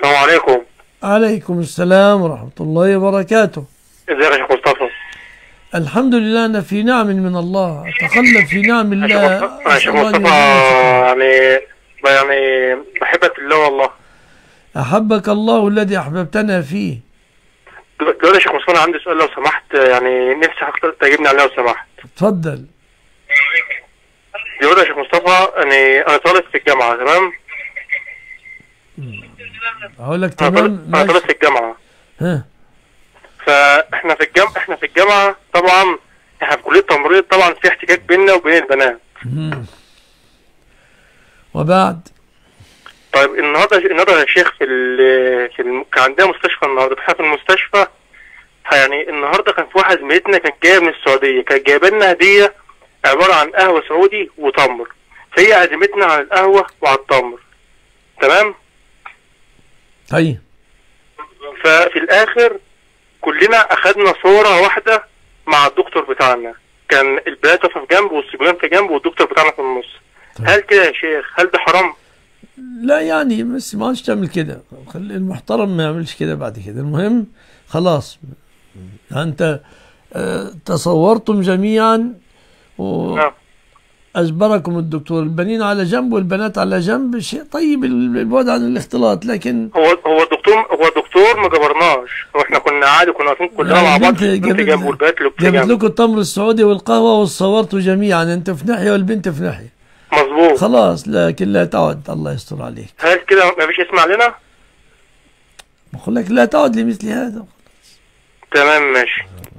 السلام عليكم عليكم السلام ورحمة الله وبركاته ازيك يا شيخ مصطفى الحمد لله أنا في نعم من الله أتقلب في نعم يا شيخ الله مصطفى يا أسأل شيخ الله أن مصطفى يجزاك يعني يعني بحبك في الله والله أحبك الله الذي أحببتنا فيه دلوقتي يا شيخ مصطفى أنا عندي سؤال لو سمحت يعني نفسي حضرتك تجيبني عليه لو سمحت تفضل دلوقتي يا شيخ مصطفى يعني أنا طالب في الجامعة تمام أقول لك أنا تمام طالب أنا طالب ماشي في الجامعة ها فاحنا في الجامعة احنا في الجامعة طبعا احنا في كلية تمريض طبعا في احتكاك بيننا وبين البنات مم. وبعد طيب النهارده النهارده يا شيخ في ال في الم... كان عندنا مستشفى النهارده احنا في المستشفى يعني النهارده كان في واحد زميلتنا كانت جايه من السعوديه كانت جايبه لنا هديه عباره عن قهوه سعودي وتمر فهي عزمتنا على القهوه وعلى التمر تمام طيب ففي الاخر كلنا اخدنا صوره واحده مع الدكتور بتاعنا كان البنات واقفه في جنب والصبيان في جنب والدكتور بتاعنا في النص طيب. هل كده يا شيخ هل ده حرام؟ لا يعني بس ما عادش تعمل كده خلي المحترم ما يعملش كده بعد كده المهم خلاص أنت آه، تصورتم جميعا نعم وأجبركم الدكتور البنين على جنب والبنات على جنب شيء طيب ال- البعد عن الاختلاط لكن هو هو الدكتور هو الدكتور ما جبرناش هو احنا كنا عادي كنا واقفين كلنا مع بعض البنت البنت جابت- جنب والبنات اللي جابت جنب لكم التمر السعودي والقهوة وصورتوا جميعا أنت في ناحية والبنت في ناحية مظبوط خلاص لكن لا تعد الله يستر عليك هل كده ما فيش اسم علينا؟ بقول لك لا تعد لمثل هذا تمام ماشي